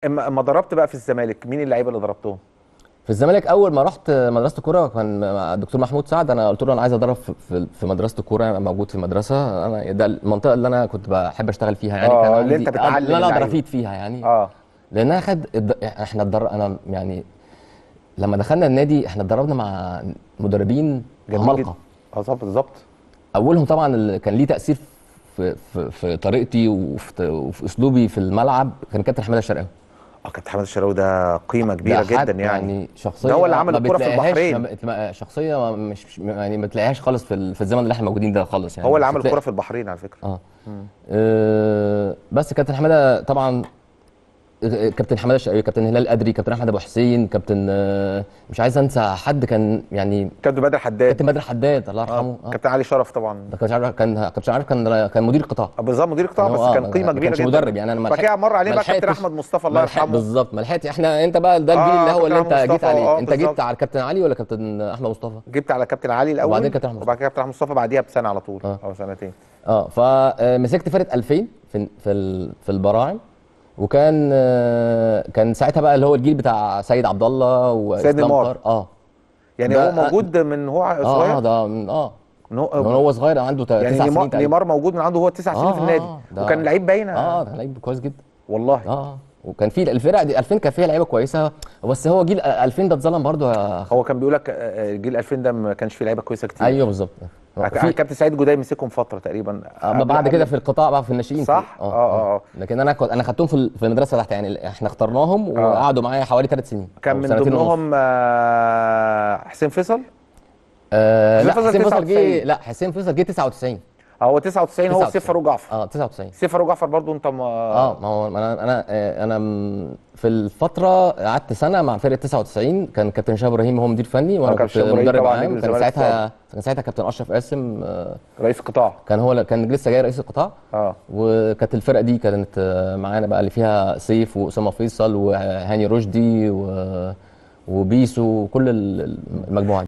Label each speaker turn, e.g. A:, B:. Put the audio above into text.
A: اما اما ضربت بقى في الزمالك مين اللعيبه اللي ضربتهم
B: في الزمالك اول ما رحت مدرسه الكوره كان مع الدكتور محمود سعد انا قلت له انا عايز اتدرب في- في في مدرسه الكوره أنا موجود في المدرسه انا ده المنطقه اللي انا كنت بحب اشتغل فيها يعني
A: آه،
B: كان
A: اللي
B: عندي-
A: أنت بتعلم
B: اللي انا اقدر
A: اللعيبة.
B: افيد فيها يعني
A: اه
B: لانها خد الد- احنا اتدرب انا يعني لما دخلنا النادي احنا اتدربنا مع مدربين
A: جميل
B: عمالقه
A: جدا. اه بالظبط بالظبط
B: اولهم طبعا اللي كان ليه تاثير في في, في طريقتي وفي, وفي اسلوبي في الملعب كان كابتن حماده الشرقاوي
A: اه كابتن حماد الشراوي ده قيمه كبيره
B: ده حد
A: جدا يعني,
B: يعني شخصيه
A: ده هو اللي عمل
B: ما
A: الكرة في
B: بتلاقيهاش-
A: البحرين.
B: ما بت- ما- شخصيه ما- مش مش- يعني ما تلاقيهاش خالص في ال- في الزمن اللي احنا موجودين ده خالص يعني
A: هو اللي
B: مش
A: عمل
B: هتلاقي-
A: الكرة في البحرين على فكره
B: اه آه، بس كابتن حماده طبعا آه، كابتن حماده الشقاوي كابتن هلال قدري كابتن احمد ابو حسين كابتن آه، مش عايز انسى حد كان يعني
A: كابتن بدر حداد
B: كابتن بدر حداد الله يرحمه
A: آه.
B: آه.
A: كابتن علي شرف طبعا
B: ده كان عارف كان كابتن عارف كان كان مدير القطاع
A: آه، بالظبط مدير قطاع
B: يعني
A: بس
B: هو-
A: كان
B: آه،
A: قيمه
B: ما
A: كبيره
B: كانش
A: جدا
B: مدرب يعني انا ما
A: بعد كده
B: لحقت-
A: مر عليه
B: ما
A: بقى كابتن
B: لحقتش-
A: احمد مصطفى
B: ما
A: الله
B: لحقت-
A: يرحمه
B: بالظبط ما لحقتش احنا انت بقى ده الجيل
A: آه،
B: اللي هو اللي
A: كابتن
B: انت
A: أحمد
B: جيت
A: مصطفى،
B: عليه
A: آه،
B: انت
A: بالظبط.
B: جيت على كابتن علي ولا كابتن احمد مصطفى
A: جبت على كابتن علي الاول
B: وبعدين كابتن أحمد
A: وبعد كده كابتن احمد مصطفى بعديها بسنه على طول
B: آه.
A: او سنتين
B: اه فمسكت فرقه 2000 في في ال- في البراعم وكان آه، كان ساعتها بقى اللي هو الجيل بتاع سيد عبد الله واسلام
A: نيمار.
B: طاهر. اه
A: يعني
B: ده-
A: هو موجود من هو
B: اه
A: صغير
B: اه ده من اه
A: من
B: من
A: هو
B: هو صغير عنده تا-
A: يعني
B: تسع
A: نيمار,
B: سنين تقريبا
A: نيمار موجود من عنده هو تسع سنين
B: آه،
A: في
B: آه،
A: النادي
B: آه، ده-
A: وكان لعيب باين
B: اه ده لعيب كويس جدا
A: والله
B: اه اه وكان في الفرق دي 2000 كان فيها لعيبه كويسه بس هو جيل 2000 ده اتظلم برضه يا أخ-
A: هو كان بيقول لك آه، آه، جيل 2000 ده ما كانش فيه لعيبه كويسه كتير
B: ايوه بالظبط
A: في كابتن سعيد جداي مسكهم فتره تقريبا
B: اما
A: قبل-
B: بعد
A: قبل-
B: كده في القطاع بقى في الناشئين
A: صح؟
B: في-
A: آه، آه، آه.
B: لكن انا كنت انا خدتهم في ال- في المدرسه تحت يعني احنا اخترناهم وقعدوا معايا حوالي ثلاث سنين
A: كان
B: أو
A: من
B: سنتين ونص.
A: ضمنهم آه، حسين فيصل
B: آه لا
A: حسين فيصل
B: حسين فيصل
A: 99.
B: جه لا حسين فيصل جه 99
A: هو 99 هو
B: 99.
A: سيف فاروق جعفر
B: اه 99
A: سيف فاروق جعفر برضو انت ما
B: اه ما هو انا انا آه، انا م- في الفتره قعدت سنه مع فرقه 99 كان كابتن شهاب ابراهيم هو مدير فني
A: آه،
B: وانا
A: كابتن
B: كنت
A: شهاب إبراهيم
B: مدرب
A: طبعاً
B: عام
A: نجم
B: كان
A: الزمالك
B: ساعتها كان ساعتها كابتن اشرف قاسم آه،
A: رئيس القطاع
B: كان هو كان لسه جاي رئيس القطاع
A: اه
B: وكانت الفرقه دي كانت آه، معانا بقى اللي فيها سيف واسامه فيصل وهاني رشدي و- وبيسو وكل ال- المجموعه دي